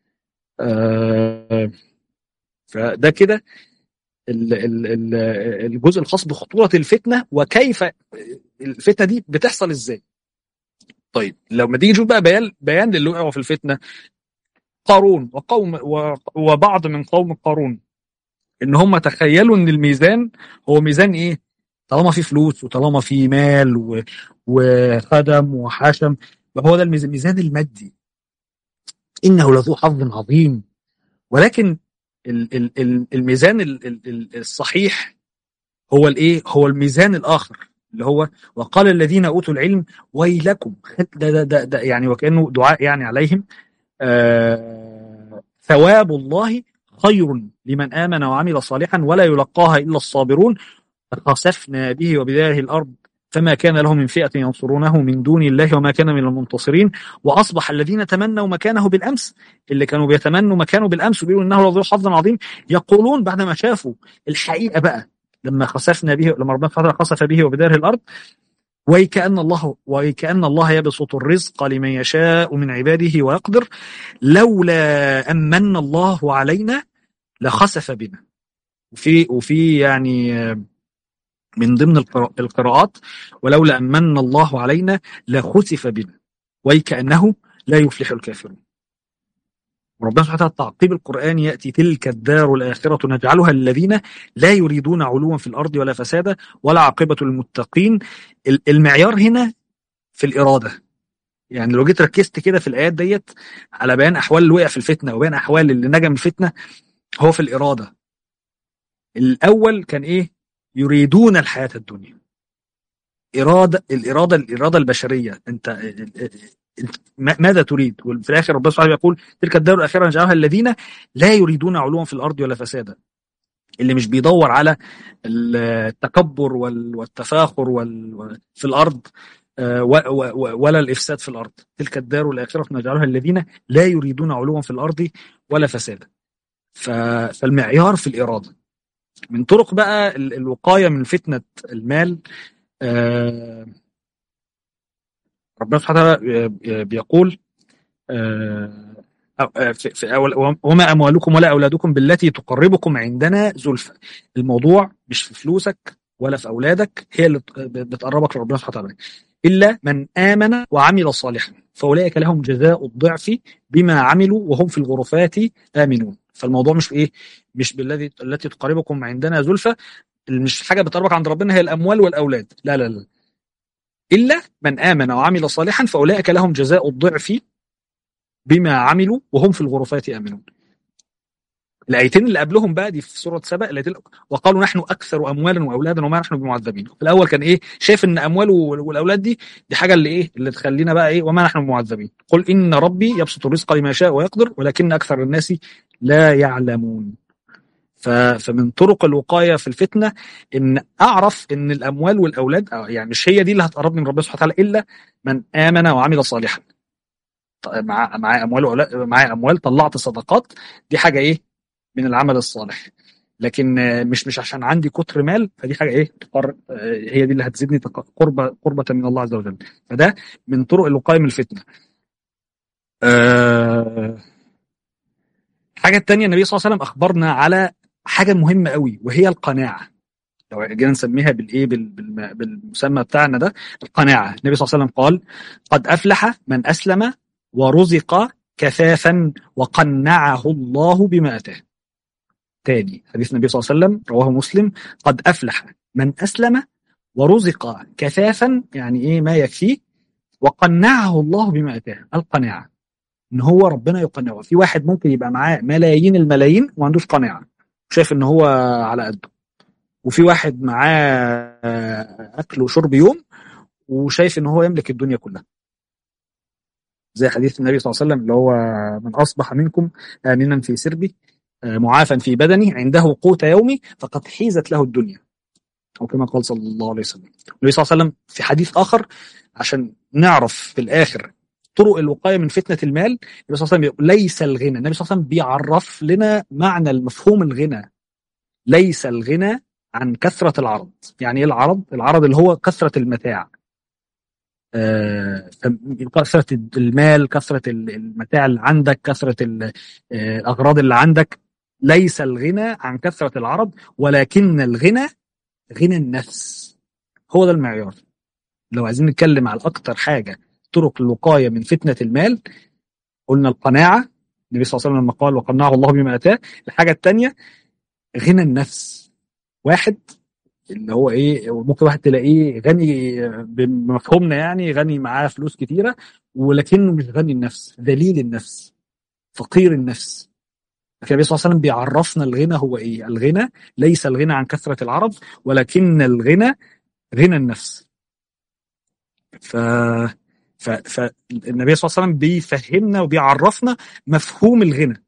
آه فده كده الجزء الخاص بخطوره الفتنه وكيف الفتنه دي بتحصل ازاي. طيب لما تيجي نشوف بقى بيان بيان للي وقعوا في الفتنه قارون وقوم وبعض من قوم قارون ان هم تخيلوا ان الميزان هو ميزان ايه؟ طالما في فلوس وطالما في مال و... وخدم وحشم فهو ده الميزان, الميزان المادي انه لذو حظ عظيم ولكن ال... ال... ال... الميزان ال... ال... الصحيح هو الايه؟ هو الميزان الاخر اللي هو وقال الذين اوتوا العلم ويلكم ده ده ده, ده يعني وكانه دعاء يعني عليهم آه... ثواب الله خير لمن آمن وعمل صالحا ولا يلقاها إلا الصابرون فخسفنا به وبداره الأرض فما كان له من فئة ينصرونه من دون الله وما كان من المنتصرين وأصبح الذين تمنوا مكانه بالأمس اللي كانوا بيتمنوا مكانه بالأمس وبيقولوا إنه لذو حظ عظيم يقولون بعد ما شافوا الحقيقة بقى لما خسفنا به لما ربنا سبحانه خسف به وبداره الأرض وكأن الله وكأن الله يبسط الرزق لمن يشاء من عباده ويقدر لولا أن من الله علينا لخسف بنا وفي وفي يعني من ضمن القراءات ولولا أن من الله علينا لخسف بنا وكأنه لا يفلح الكافرون ربنا سبحانه وتعالى تعقيب القرآن يأتي تلك الدار الآخرة نجعلها للذين لا يريدون علوا في الأرض ولا فسادا ولا عاقبة المتقين المعيار هنا في الإرادة يعني لو جيت ركزت كده في الآيات ديت على بيان أحوال اللي وقع في الفتنة وبيان أحوال اللي نجا من الفتنة هو في الإرادة الأول كان إيه يريدون الحياة الدنيا إرادة الإرادة الإرادة البشرية أنت ماذا تريد وفي الاخر ربنا سبحانه يقول تلك الدار الاخره نجعلها الذين لا يريدون علوا في الارض ولا فسادا اللي مش بيدور على التكبر والتفاخر في الارض ولا الافساد في الارض تلك الدار الاخره نجعلها الذين لا يريدون علوا في الارض ولا فسادا فالمعيار في الاراده من طرق بقى الوقايه من فتنه المال ربنا سبحانه وتعالى بيقول آه، آه، في في أول وما اموالكم ولا اولادكم بالتي تقربكم عندنا زلفى الموضوع مش في فلوسك ولا في اولادك هي اللي بتقربك لربنا سبحانه وتعالى الا من امن وعمل صالحا فاولئك لهم جزاء الضعف بما عملوا وهم في الغرفات امنون فالموضوع مش في ايه مش بالذي التي تقربكم عندنا زلفى مش حاجه بتقربك عند ربنا هي الاموال والاولاد لا لا لا الا من امن وعمل صالحا فاولئك لهم جزاء الضعف بما عملوا وهم في الغرفات امنون الايتين اللي قبلهم بقى دي في سوره سبأ التي وقالوا نحن اكثر اموالا واولادا وما نحن بمعذبين في الاول كان ايه شايف ان امواله والاولاد دي دي حاجه اللي ايه اللي تخلينا بقى ايه وما نحن بمعذبين قل ان ربي يبسط الرزق لما يشاء ويقدر ولكن اكثر الناس لا يعلمون فمن طرق الوقايه في الفتنه ان اعرف ان الاموال والاولاد يعني مش هي دي اللي هتقربني من ربنا سبحانه وتعالى الا من امن وعمل صالحا مع معايا اموال معايا اموال طلعت صدقات دي حاجه ايه من العمل الصالح لكن مش مش عشان عندي كتر مال فدي حاجه ايه تقر هي دي اللي هتزيدني قربة قربة من الله عز وجل فده من طرق الوقايه من الفتنه أه الحاجه الثانيه النبي صلى الله عليه وسلم اخبرنا على حاجه مهمه قوي وهي القناعه لو جينا نسميها بالايه بالمسمى بتاعنا ده القناعه النبي صلى الله عليه وسلم قال قد افلح من اسلم ورزق كفافا وقنعه الله بما اتاه تاني حديث النبي صلى الله عليه وسلم رواه مسلم قد افلح من اسلم ورزق كفافا يعني ايه ما يكفيه وقنعه الله بما اتاه القناعه ان هو ربنا يقنعه في واحد ممكن يبقى معاه ملايين الملايين وما عندوش قناعه شايف ان هو على قده وفي واحد معاه اكل وشرب يوم وشايف ان هو يملك الدنيا كلها زي حديث النبي صلى الله عليه وسلم اللي هو من اصبح منكم امنا في سربه معافا في بدنه عنده قوت يومي فقد حيزت له الدنيا او كما قال صلى الله عليه وسلم النبي صلى الله عليه وسلم في حديث اخر عشان نعرف في الاخر طرق الوقايه من فتنه المال النبي صلى الله عليه وسلم بيقول ليس الغنى النبي صلى الله عليه وسلم بيعرف لنا معنى المفهوم الغنى ليس الغنى عن كثره العرض يعني ايه العرض العرض اللي هو كثره المتاع آه كثره المال كثره المتاع اللي عندك كثره الاغراض اللي عندك ليس الغنى عن كثره العرض ولكن الغنى غنى النفس هو ده المعيار لو عايزين نتكلم على اكتر حاجه طرق الوقايه من فتنه المال قلنا القناعه النبي صلى الله عليه وسلم لما قال وقنعه الله بما اتاه الحاجه الثانيه غنى النفس واحد اللي هو ايه ممكن واحد تلاقيه غني بمفهومنا يعني غني معاه فلوس كتيره ولكنه مش غني النفس ذليل النفس فقير النفس لكن النبي صلى الله عليه وسلم بيعرفنا الغنى هو ايه الغنى ليس الغنى عن كثره العرب ولكن الغنى غنى النفس ف ف... فالنبي صلى الله عليه وسلم بيفهمنا وبيعرفنا مفهوم الغنى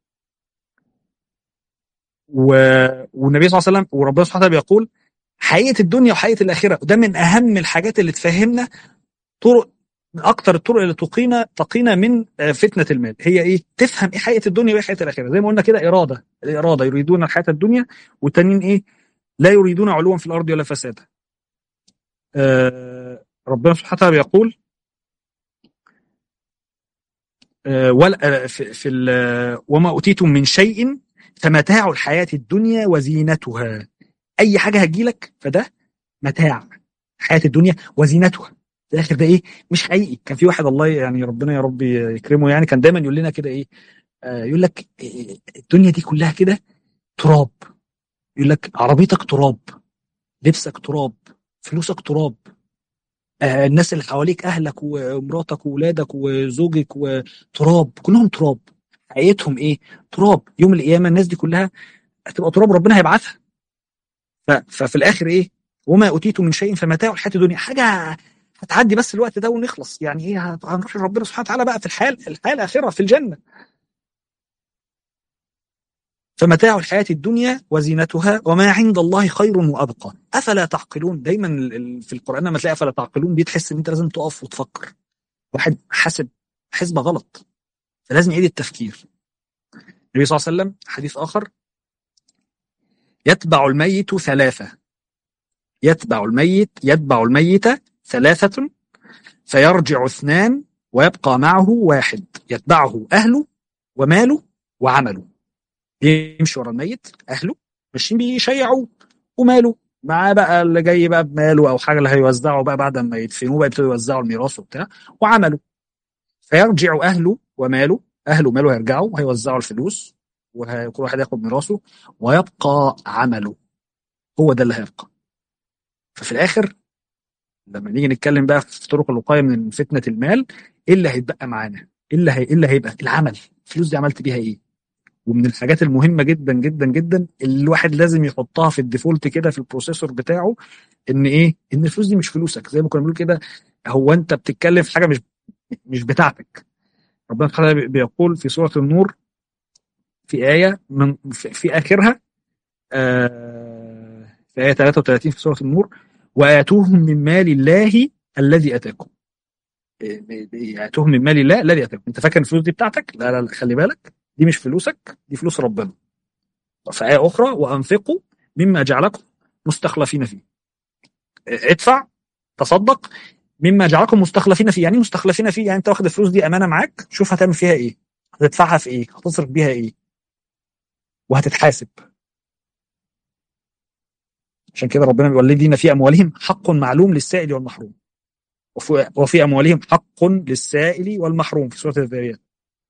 و... والنبي صلى الله عليه وسلم وربنا سبحانه وتعالى بيقول حقيقه الدنيا وحقيقه الاخره وده من اهم الحاجات اللي تفهمنا طرق من اكتر الطرق اللي تقينا تقينا من فتنه المال هي ايه تفهم ايه حقيقه الدنيا وايه حقيقه الاخره زي ما قلنا كده اراده الاراده يريدون الحياه الدنيا والتانيين ايه لا يريدون علوا في الارض ولا فسادا آه ربنا سبحانه وتعالى بيقول آه ولا في, في وما اوتيتم من شيء فمتاع الحياه الدنيا وزينتها اي حاجه هتجيلك فده متاع حياه الدنيا وزينتها في الاخر ده ايه مش حقيقي كان في واحد الله يعني ربنا يا رب يكرمه يعني كان دايما يقول لنا كده ايه آه يقول لك الدنيا دي كلها كده تراب يقول لك عربيتك تراب لبسك تراب فلوسك تراب آه الناس اللي حواليك اهلك ومراتك واولادك وزوجك وتراب كلهم تراب حقيقتهم ايه تراب يوم القيامه الناس دي كلها هتبقى تراب ربنا هيبعثها ففي الاخر ايه وما اوتيتم من شيء فمتاع الحياه الدنيا حاجه هتعدي بس الوقت ده ونخلص يعني ايه هنروح لربنا سبحانه وتعالى بقى في الحال الحياه الاخره في الجنه فمتاع الحياة الدنيا وزينتها وما عند الله خير وأبقى أفلا تعقلون دايما في القرآن لما تلاقي أفلا تعقلون دي تحس إن أنت لازم تقف وتفكر واحد حاسب حسبة غلط فلازم يعيد التفكير النبي صلى الله عليه وسلم حديث آخر يتبع الميت ثلاثة يتبع الميت يتبع الميت ثلاثة فيرجع اثنان ويبقى معه واحد يتبعه اهله وماله وعمله يمشي ورا الميت اهله ماشيين بيشيعوه وماله معاه بقى اللي جاي بقى بماله او حاجه اللي هيوزعه بقى بعد ما يدفنوه بقى يبتدوا يوزعوا الميراث وبتاع وعمله فيرجع اهله وماله اهله وماله هيرجعوا هيوزعوا الفلوس وكل واحد ياخد ميراثه ويبقى عمله هو ده اللي هيبقى ففي الاخر لما نيجي نتكلم بقى في طرق الوقايه من فتنه المال ايه اللي هيتبقى معانا؟ ايه اللي هي... ايه اللي هيبقى؟ العمل الفلوس دي عملت بيها ايه؟ ومن الحاجات المهمه جدا جدا جدا اللي الواحد لازم يحطها في الديفولت كده في البروسيسور بتاعه ان ايه؟ ان الفلوس دي مش فلوسك زي ما كنا بنقول كده هو انت بتتكلم في حاجه مش مش بتاعتك ربنا سبحانه وتعالى بيقول في سوره النور في ايه من في, في اخرها آه في ايه 33 في سوره النور واتوهم من مال الله الذي اتاكم اتوهم من مال الله الذي اتاكم انت فاكر الفلوس دي بتاعتك لا لا لا خلي بالك دي مش فلوسك دي فلوس ربنا في آية أخرى وأنفقوا مما جعلكم مستخلفين فيه ادفع تصدق مما جعلكم مستخلفين فيه يعني ايه مستخلفين فيه يعني انت واخد الفلوس دي امانه معاك شوف هتعمل فيها ايه هتدفعها في ايه هتصرف بيها ايه وهتتحاسب عشان كده ربنا بيقول لنا في اموالهم حق معلوم للسائل والمحروم وفي, وفي اموالهم حق للسائل والمحروم في سوره الذاريات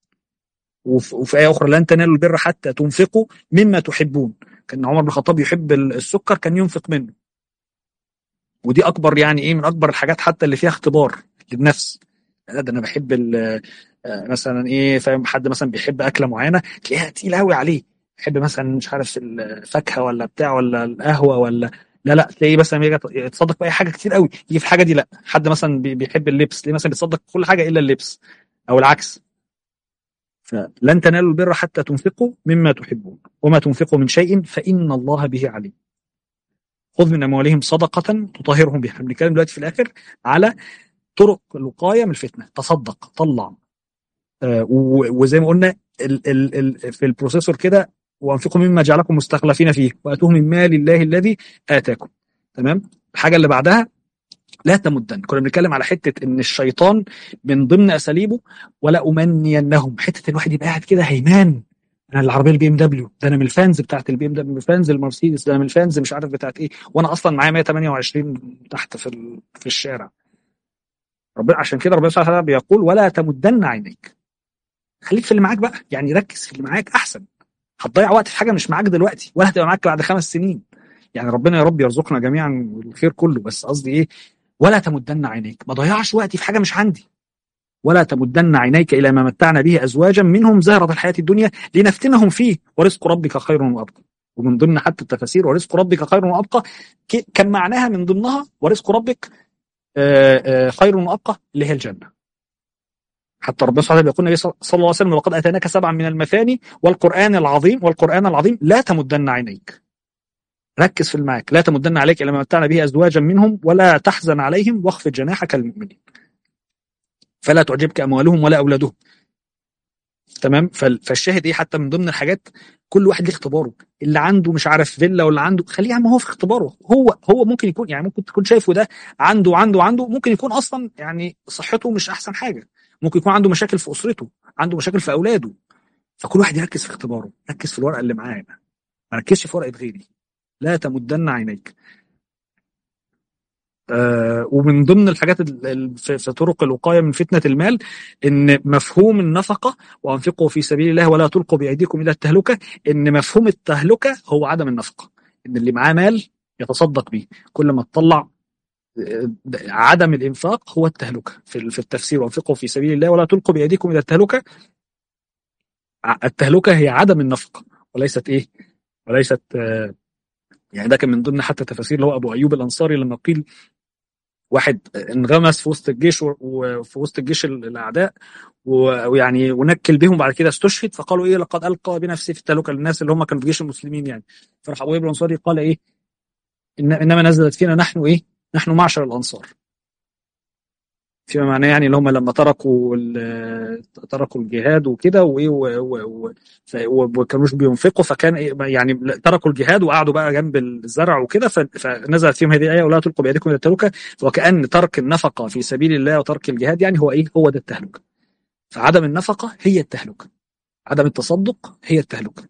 وفي آية أخرى لن تنالوا البر حتى تنفقوا مما تحبون كان عمر بن الخطاب يحب السكر كان ينفق منه ودي أكبر يعني إيه من أكبر الحاجات حتى اللي فيها اختبار للنفس لا ده أنا بحب مثلا إيه فاهم حد مثلا بيحب أكلة معينة تلاقيها تقيلة أوي عليه يحب مثلا مش عارف الفاكهة ولا بتاع ولا القهوة ولا لا لا تلاقيه مثلا يجي يتصدق بأي حاجة كتير قوي يجي في الحاجة دي لا حد مثلا بيحب اللبس تلاقيه مثلا بيتصدق كل حاجة إلا اللبس أو العكس فلن تنالوا البر حتى تنفقوا مما تحبون وما تنفقوا من شيء فإن الله به عليم خذ من أموالهم صدقة تطهرهم بها بنتكلم دلوقتي في الآخر على طرق الوقاية من الفتنة تصدق طلع آه وزي ما قلنا ال ال ال في البروسيسور كده وأنفقوا مما جعلكم مستخلفين فيه وأتوه من مال الله الذي آتاكم تمام الحاجة اللي بعدها لا تمدن كنا بنتكلم على حته ان الشيطان من ضمن اساليبه ولا امنينهم حته الواحد يبقى قاعد كده هيمان انا العربيه البي ام دبليو ده انا من الفانز بتاعت البي ام دبليو من الفانز المرسيدس ده انا من الفانز مش عارف بتاعت ايه وانا اصلا معايا 128 تحت في في الشارع ربنا عشان كده ربنا سبحانه وتعالى بيقول ولا تمدن عينيك خليك في اللي معاك بقى يعني ركز في اللي معاك احسن هتضيع وقت في حاجه مش معاك دلوقتي ولا هتبقى معاك بعد خمس سنين يعني ربنا يا رب يرزقنا جميعا الخير كله بس قصدي ايه ولا تمدن عينيك ما ضيعش وقتي في حاجه مش عندي ولا تمدن عينيك الى ما متعنا به ازواجا منهم زهره الحياه الدنيا لنفتنهم فيه ورزق ربك خير وابقى ومن ضمن حتى التفاسير ورزق ربك خير وابقى كان معناها من ضمنها ورزق ربك خير وابقى اللي هي الجنه حتى ربنا سبحانه يقول النبي صلى الله عليه وسلم وقد اتيناك سبعا من المثاني والقران العظيم والقران العظيم لا تمدن عينيك ركز في المعاك لا تمدن عليك إلى ما متعنا به أزواجا منهم ولا تحزن عليهم واخفض جناحك للمؤمنين فلا تعجبك أموالهم ولا أولادهم تمام فالشاهد ايه حتى من ضمن الحاجات كل واحد ليه اختباره اللي عنده مش عارف فيلا ولا عنده خليه يا عم هو في اختباره هو هو ممكن يكون يعني ممكن تكون شايفه ده عنده عنده عنده ممكن يكون اصلا يعني صحته مش احسن حاجه ممكن يكون عنده مشاكل في اسرته عنده مشاكل في اولاده فكل واحد يركز في اختباره ركز في الورقه اللي معاه ما ركزش في ورقه غيري لا تمدن عينيك آه ومن ضمن الحاجات في, في طرق الوقايه من فتنه المال ان مفهوم النفقه وانفقوا في سبيل الله ولا تلقوا بايديكم الى التهلكه ان مفهوم التهلكه هو عدم النفقه ان اللي معاه مال يتصدق بيه كل ما تطلع عدم الانفاق هو التهلكه في في التفسير وانفقوا في سبيل الله ولا تلقوا بايديكم الى التهلكه التهلكه هي عدم النفقه وليست ايه وليست آه يعني ده كان من ضمن حتى تفاسير اللي هو ابو ايوب الانصاري لما قيل واحد انغمس في وسط الجيش وفي وسط الجيش الاعداء ويعني ونكل بهم بعد كده استشهد فقالوا ايه لقد القى بنفسه في التهلكه للناس اللي هم كانوا في جيش المسلمين يعني فراح ابو ايوب الانصاري قال ايه إن انما نزلت فينا نحن ايه نحن معشر الانصار فيما معناه يعني اللي هم لما تركوا ال- تركوا الجهاد وكده وايه و- و- و- ف- وما كانوش بينفقوا فكان إيه يعني تركوا الجهاد وقعدوا بقى جنب الزرع وكده ف- فنزلت فيهم هذه الايه ولا تلقوا بايديكم الى التهلكه وكان ترك النفقه في سبيل الله وترك الجهاد يعني هو ايه هو ده التهلكه فعدم النفقه هي التهلكه عدم التصدق هي التهلكه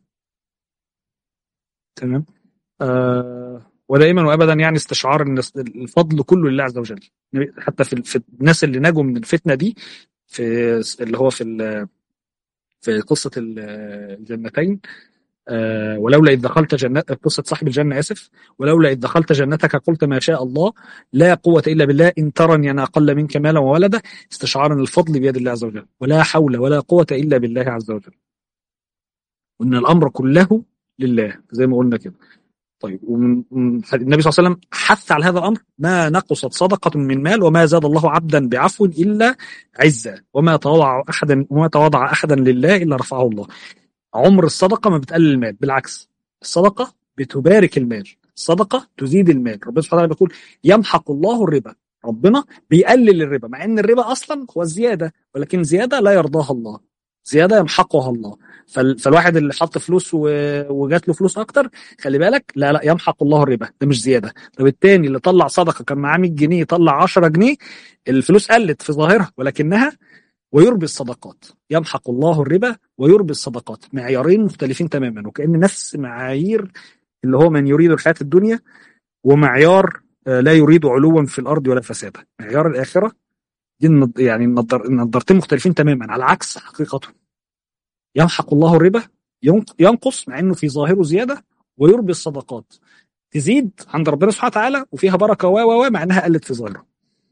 تمام آه ودائما وابدا يعني استشعار ان الفضل كله لله عز وجل حتى في في الناس اللي نجوا من الفتنه دي في اللي هو في ال- في قصه ال- الجنتين آه ولولا اذ دخلت جنة قصه صاحب الجنه اسف ولولا اذ دخلت جنتك قلت ما شاء الله لا قوه الا بالله ان ترني انا اقل منك مالا وولدا استشعارا الفضل بيد الله عز وجل ولا حول ولا قوه الا بالله عز وجل وان الامر كله لله زي ما قلنا كده طيب ومن من- النبي صلى الله عليه وسلم حث على هذا الامر ما نقصت صدقه من مال وما زاد الله عبدا بعفو الا عزا وما تواضع احدا وما تواضع احدا لله الا رفعه الله عمر الصدقه ما بتقلل المال بالعكس الصدقه بتبارك المال الصدقه تزيد المال ربنا سبحانه وتعالى بيقول يمحق الله الربا ربنا بيقلل الربا مع ان الربا اصلا هو الزياده ولكن زياده لا يرضاها الله زياده يمحقها الله فال- فالواحد اللي حط فلوس و- وجات له فلوس اكتر خلي بالك لا لا يمحق الله الربا ده مش زياده طب التاني اللي طلع صدقه كان معاه 100 جنيه طلع 10 جنيه الفلوس قلت في ظاهرها ولكنها ويربي الصدقات يمحق الله الربا ويربي الصدقات معيارين مختلفين تماما وكأن نفس معايير اللي هو من يريد الحياة الدنيا ومعيار آه، لا يريد علوا في الأرض ولا فسادا معيار الآخرة دي النض- يعني النضر- النضارتين مختلفين تماما على عكس حقيقتهم يمحق الله الربا ينق- ينقص مع انه في ظاهره زياده ويربي الصدقات تزيد عند ربنا سبحانه وتعالى وفيها بركه و و و مع انها قلت في ظاهره.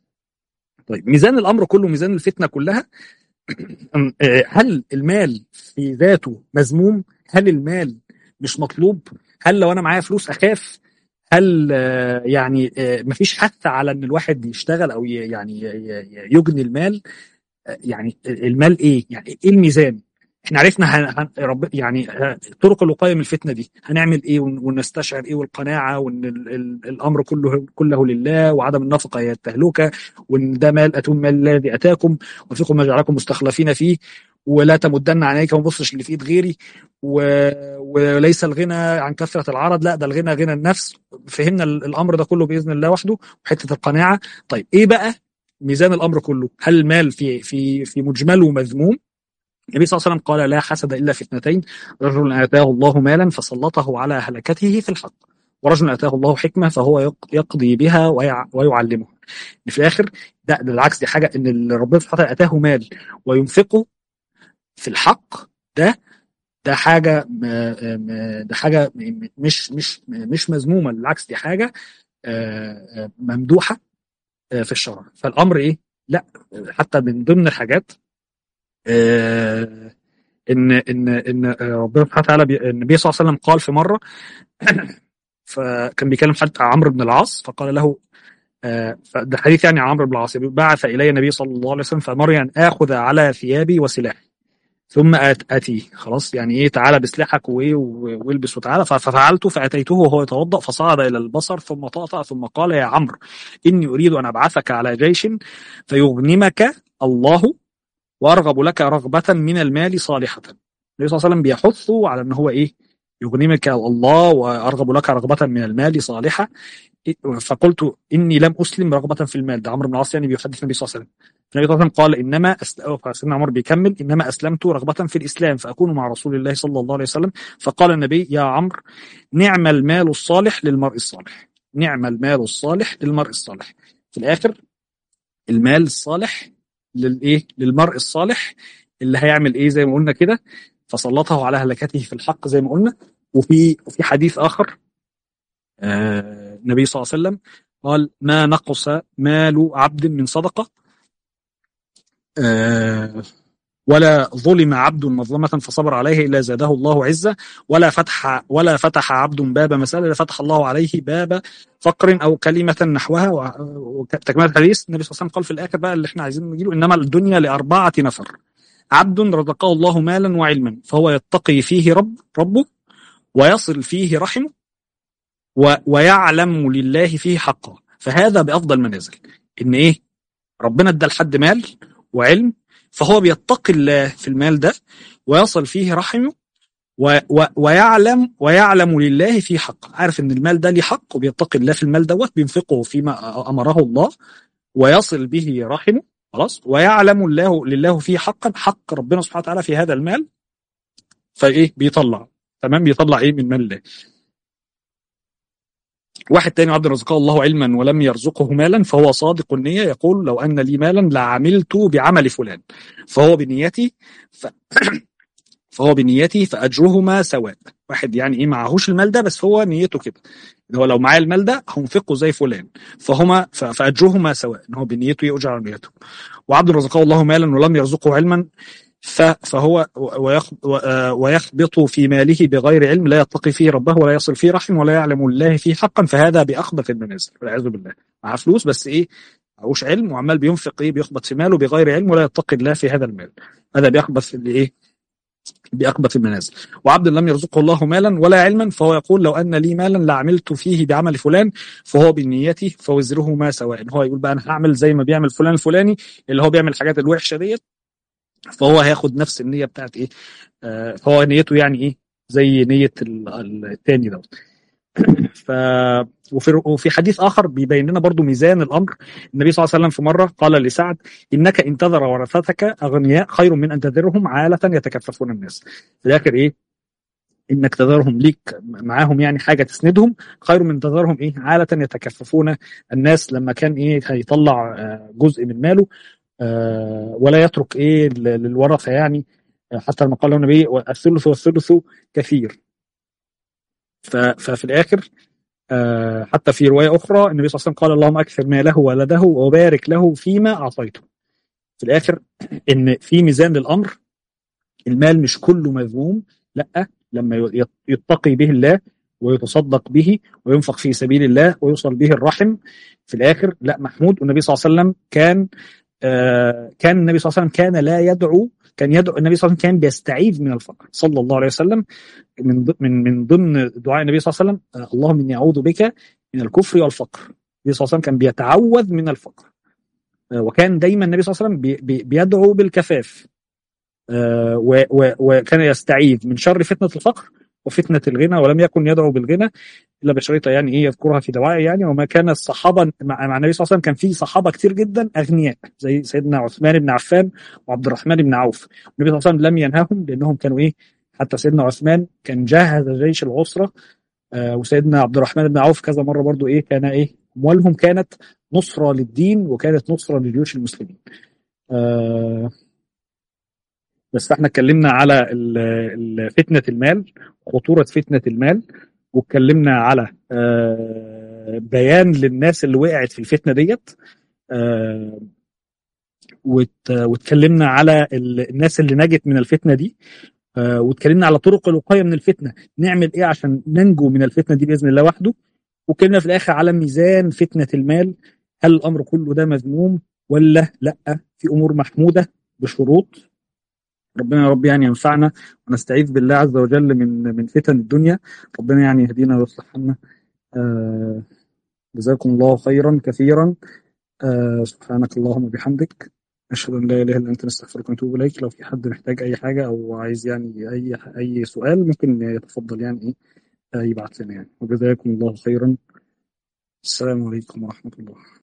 طيب ميزان الامر كله ميزان الفتنه كلها أم- آه، هل المال في ذاته مذموم؟ هل المال مش مطلوب؟ هل لو انا معايا فلوس اخاف؟ هل آه، يعني آه، مفيش حث على ان الواحد يشتغل او ي- يعني ي- ي- يجني المال؟ آه، يعني المال ايه؟ يعني ايه الميزان؟ احنا عرفنا هن... هن... رب... يعني ه- طرق الوقايه من الفتنه دي هنعمل ايه ون... ونستشعر ايه والقناعه وان ال... ال... الامر كله كله لله وعدم النفقه هي التهلكه وان ده مال اتون مال الذي اتاكم وفيكم ما جعلكم مستخلفين فيه ولا تمدن عينيك وما تبصش اللي في ايد غيري و... وليس الغنى عن كثره العرض لا ده الغنى غنى النفس فهمنا ال- الامر ده كله باذن الله وحده وحته القناعه طيب ايه بقى ميزان الامر كله هل المال في في في مجمله مذموم النبي صلى الله عليه وسلم قال لا حسد الا في اثنتين رجل اتاه الله مالا فسلطه على هلكته في الحق ورجل اتاه الله حكمه فهو يق- يقضي بها ويع ويعلمها في الاخر ده, ده بالعكس دي حاجه ان اللي ربنا سبحانه وتعالى اتاه مال وينفقه في الحق ده ده حاجه م- م- ده حاجه م- مش مش مش مذمومه بالعكس دي حاجه آه، آه، ممدوحه آه، في الشرع فالامر ايه؟ لا حتى من ضمن الحاجات آه، ان ان ان ربنا سبحانه وتعالى بي- النبي صلى الله عليه وسلم قال في مره فكان بيكلم حد عمرو بن العاص فقال له آه، فده حديث يعني عن عمرو بن العاص بعث الي النبي صلى الله عليه وسلم فامر ان اخذ على ثيابي وسلاحي ثم آت اتي خلاص يعني ايه تعالى بسلاحك وايه و- والبس وتعالى ف- ففعلت فاتيته وهو يتوضا فصعد الى البصر ثم طاف ثم قال يا عمرو اني اريد ان ابعثك على جيش فيغنمك الله وارغب لك رغبه من المال صالحه النبي صلى الله عليه وسلم بيحثه على ان هو ايه يغنمك الله وارغب لك رغبه من المال صالحه فقلت اني لم اسلم رغبه في المال ده عمرو بن العاص يعني بيحدث النبي صلى الله عليه وسلم النبي صلى الله عليه وسلم قال انما أس... سيدنا عمر بيكمل انما اسلمت رغبه في الاسلام فاكون مع رسول الله صلى الله عليه وسلم فقال النبي يا عمرو نعم المال الصالح للمرء الصالح نعم المال الصالح للمرء الصالح في الاخر المال الصالح للايه للمرء الصالح اللي هيعمل ايه زي ما قلنا كده فسلطه على هلكته في الحق زي ما قلنا وفي وفي حديث اخر آه، النبي صلى الله عليه وسلم قال ما نقص مال عبد من صدقه آه، ولا ظلم عبد مظلمة فصبر عليه إلا زاده الله عزة ولا فتح ولا فتح عبد باب مسألة إلا فتح الله عليه باب فقر أو كلمة نحوها وتكملة الحديث النبي صلى الله عليه وسلم قال في الآخر بقى اللي احنا عايزين نجيله إنما الدنيا لأربعة نفر عبد رزقه الله مالا وعلما فهو يتقي فيه رب ربه ويصل فيه رحمه و ويعلم لله فيه حقه فهذا بأفضل منازل إن إيه ربنا ادى لحد مال وعلم فهو بيتقي الله في المال ده ويصل فيه رحمه و و ويعلم ويعلم لله فيه حق عارف ان المال ده ليه حق وبيتقي الله في المال دوت بينفقه فيما امره الله ويصل به رحمه خلاص ويعلم الله لله فيه حقا حق ربنا سبحانه وتعالى في هذا المال فايه بيطلع تمام بيطلع ايه من مال الله واحد تاني عبد رزقه الله علما ولم يرزقه مالا فهو صادق النية يقول لو أن لي مالا لعملت بعمل فلان فهو بنيتي ف... فهو بنيتي فأجرهما سواء واحد يعني ايه معهوش المال ده بس هو نيته كده ان هو لو معاه المال ده هنفقه زي فلان فهما ف... فأجرهما سواء ان هو بنيته يؤجر على نيته وعبد رزقه الله مالا ولم يرزقه علما فهو ويخبط في ماله بغير علم لا يتقي فيه ربه ولا يصل فيه رحم ولا يعلم الله فيه حقا فهذا بأخبث المنازل والعياذ بالله معاه فلوس بس ايه معهوش علم وعمال بينفق ايه بيخبط في ماله بغير علم ولا يتقي الله في هذا المال هذا بيخبث الايه بأخبث المنازل وعبد لم يرزقه الله مالا ولا علما فهو يقول لو أن لي مالا لعملت فيه بعمل فلان فهو بنيته فوزره ما سواء هو يقول بقى أنا هعمل زي ما بيعمل فلان الفلاني اللي هو بيعمل الحاجات الوحشة ديت فهو هياخد نفس النية بتاعت ايه آه فهو نيته يعني ايه زي نية التاني دوت ف وفي وفي حديث اخر بيبين لنا برضو ميزان الامر النبي صلى الله عليه وسلم في مره قال لسعد انك ان تذر ورثتك اغنياء خير من ان تذرهم عاله يتكففون الناس في الاخر ايه انك تذرهم ليك معاهم يعني حاجه تسندهم خير من تذرهم ايه عاله يتكففون الناس لما كان ايه هيطلع جزء من ماله آه ولا يترك ايه للورثه يعني حتى لما قال له النبي الثلث والثلث كثير ففي الاخر آه حتى في روايه اخرى النبي صلى الله عليه وسلم قال اللهم اكثر ماله ولده وبارك له فيما اعطيته في الاخر ان في ميزان للامر المال مش كله مذموم لا لما يتقي به الله ويتصدق به وينفق في سبيل الله ويوصل به الرحم في الاخر لا محمود والنبي صلى الله عليه وسلم كان آه كان النبي صلى الله عليه وسلم كان لا يدعو كان يدعو النبي صلى الله عليه وسلم كان بيستعيذ من الفقر صلى الله عليه وسلم من من من ضمن دعاء النبي صلى الله عليه وسلم آه اللهم اني اعوذ بك من الكفر والفقر النبي صلى الله عليه وسلم كان بيتعوذ من الفقر آه وكان دايما النبي صلى الله عليه وسلم بي بي بيدعو بالكفاف وكان يستعيذ من شر فتنه الفقر وفتنه الغنى ولم يكن يدعو بالغنى الا بشريطه يعني ايه يذكرها في دعائه يعني وما كان الصحابه مع, مع النبي صلى الله عليه وسلم كان في صحابه كتير جدا اغنياء زي سيدنا عثمان بن عفان وعبد الرحمن بن عوف النبي صلى الله عليه وسلم لم ينهاهم لانهم كانوا ايه حتى سيدنا عثمان كان جهز جيش العسره آه وسيدنا عبد الرحمن بن عوف كذا مره برضو ايه كان ايه اموالهم كانت نصره للدين وكانت نصره لجيوش المسلمين آه بس احنا اتكلمنا على فتنه المال خطوره فتنه المال واتكلمنا على بيان للناس اللي وقعت في الفتنه ديت واتكلمنا على الناس اللي نجت من الفتنه دي واتكلمنا على طرق الوقايه من الفتنه نعمل ايه عشان ننجو من الفتنه دي باذن الله وحده واتكلمنا في الاخر على ميزان فتنه المال هل الامر كله ده مذموم ولا لا في امور محموده بشروط ربنا يا رب يعني ينفعنا ونستعيذ بالله عز وجل من من فتن الدنيا ربنا يعني يهدينا ويصلح لنا آه جزاكم الله خيرا كثيرا آه سبحانك اللهم وبحمدك أشهد أن لا إله إلا أنت نستغفرك ونتوب إليك لو في حد محتاج أي حاجة أو عايز يعني أي أي سؤال ممكن يتفضل يعني إيه آه يبعت لنا يعني وجزاكم الله خيرا السلام عليكم ورحمة الله